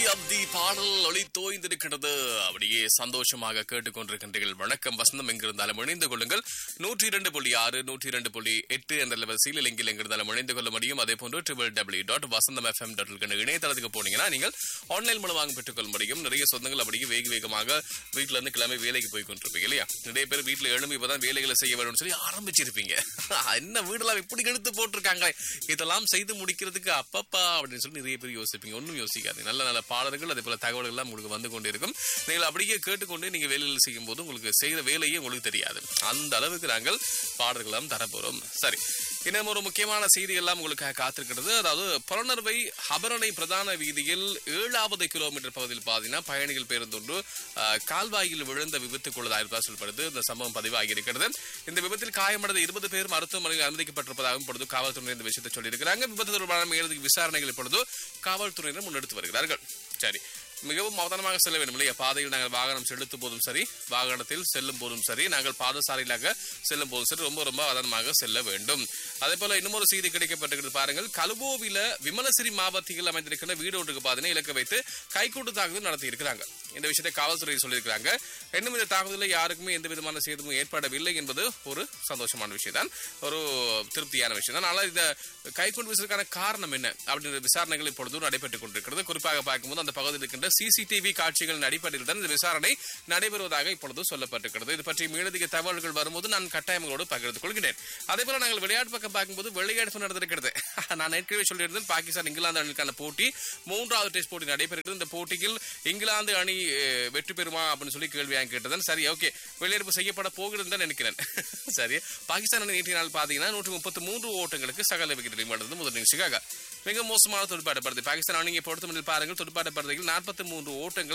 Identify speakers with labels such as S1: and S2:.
S1: of the பாடல் ஒளி தோய்ந்திருக்கிறது அப்படியே சந்தோஷமாக கேட்டுக்கொண்டிருக்கின்றீர்கள் வணக்கம் வசந்தம் எங்கிருந்தாலும் இணைந்து கொள்ளுங்கள் நூற்றி இரண்டு புள்ளி ஆறு நூற்றி இரண்டு புள்ளி எட்டு என்ற லெவல் லிங்கில் எங்கிருந்தாலும் இணைந்து கொள்ள முடியும் அதே போன்று triple W dot Vasantham FM dot இணையதளத்துக்கு போனீங்கன்னா நீங்கள் ஆன்லைன் மூலமாக பெற்றுக்கொள்ள முடியும் நிறைய சொந்தங்கள் அப்படியே வேக வேகமாக வீட்டுல இருந்து கிளம்பி வேலைக்கு போய் கொண்டிருப்பீங்க இல்லையா நிறைய பேர் வீட்டுல எழும்பி இப்பதான் வேலைகளை செய்ய வேணும்னு சொல்லி ஆரம்பிச்சிருப்பீங்க என்ன வீடெல்லாம் இப்படி எடுத்து போட்டிருக்காங்க இதெல்லாம் செய்து முடிக்கிறதுக்கு அப்பப்பா அப்படின்னு சொல்லி நிறைய பேர் யோசிப்பீங்க ஒன்றும் யோசிக்காது நல்ல நல்ல பாடல்கள் அதே போல தகவல்கள் எல்லாம் உங்களுக்கு வந்து கொண்டே இருக்கும் நீங்கள் அப்படியே கேட்டுக்கொண்டு நீங்க வேலைகள் செய்யும் போது உங்களுக்கு செய்த வேலையே உங்களுக்கு தெரியாது அந்த அளவுக்கு நாங்கள் பாடல்களும் தரப்போறோம் சரி இன்னும் ஒரு முக்கியமான செய்தி எல்லாம் உங்களுக்காக காத்திருக்கிறது அதாவது புலனர்வை ஹபரணை பிரதான வீதியில் ஏழாவது கிலோமீட்டர் பகுதியில் பாத்தீங்கன்னா பயணிகள் பேருந்தொன்று அஹ், கால்வாயில் விழுந்த விபத்துக்குள்ளதாக சொல்லப்படுது இந்த சம்பவம் பதிவாகி இருக்கிறது இந்த விபத்தில் காயமடைந்த இருபது பேர் மருத்துவமனையில் அனுமதிக்கப்பட்டிருப்பதாகவும் இப்பொழுது காவல்துறையினர் இந்த விஷயத்தை சொல்லியிருக்கிறாங்க விபத்து தொடர்பான மேலதிக விசாரணைகள் இப்பொழுது காவல்துறையினர் முன்னெடுத்து வருகிறார்கள் சரி மிகவும் அவதானமாக செல்ல வேண்டும் இல்லையா பாதையில் நாங்கள் வாகனம் செலுத்தும் போதும் சரி வாகனத்தில் செல்லும் போதும் சரி நாங்கள் பாதசாலையிலாக செல்லும் போதும் சரி ரொம்ப ரொம்ப அவதானமாக செல்ல வேண்டும் அதே போல இன்னொரு செய்தி கிடைக்கப்பட்டிருக்கிறது பாருங்கள் கலுபோவில விமலசிரி மாவட்டத்தில் அமைந்திருக்கிற வீடு ஒன்றுக்கு பாத்தீங்கன்னா இலக்க வைத்து கைக்கூட்டு தாக்குதல் நடத்தி இருக்கிறாங்க இந்த விஷயத்தை காவல்துறை சொல்லியிருக்கிறாங்க இன்னும் இந்த தாக்குதலில் யாருக்குமே எந்த விதமான சேதமும் ஏற்படவில்லை என்பது ஒரு சந்தோஷமான விஷயம் தான் ஒரு திருப்தியான விஷயம் தான் ஆனால் இந்த கைக்குண்டு வீசுவதற்கான காரணம் என்ன அப்படின்ற விசாரணைகள் இப்பொழுது நடைபெற்றுக் கொண்டிருக்கிறது குறிப்பாக பார்க்கும்போது அந்த பகுதியில் இருக்கின்ற சிசிடிவி காட்சிகளின் அடிப்படையில் தான் இந்த விசாரணை நடைபெறுவதாக இப்பொழுது சொல்லப்பட்டிருக்கிறது இது பற்றி மேலதிக தகவல்கள் வரும்போது நான் கட்டாயங்களோடு பகிர்ந்து கொள்கிறேன் அதே போல நாங்கள் விளையாட்டு பக்கம் பார்க்கும்போது வெள்ளையடிப்பு நடந்திருக்கிறது நான் ஏற்கனவே சொல்லியிருந்தேன் பாகிஸ்தான் இங்கிலாந்து அணிக்கான போட்டி மூன்றாவது டெஸ்ட் போட்டி நடைபெறுகிறது இந்த போட்டியில் இங்கிலாந்து அணி அஹ், வெற்றி பெறுமா அப்படின்னு சொல்லி கேள்வியாக கேட்டதன் சரி ஓகே வெளியேற்பு செய்யப்பட போகிறது தான் நினைக்கிறேன் சரி பாகிஸ்தான் அணி நேற்றைய நாள் பார்த்தீங்கன்னா நூற்றி முப்பத்தி மூன்று ஓட்டங்களுக்கு சகல விக்கெட் இழந்தது முதல் நிகழ்ச்சிக்காக மிக மோசமான துடுப்பாட்ட படுத்தி பாகிஸ்தான் அணியை பொறுத்தமட்டில் பாருங்கள் துடுப்பாட்ட படுத்தையில் நாற்பத்தி மூன்று ஓட்டங்கள்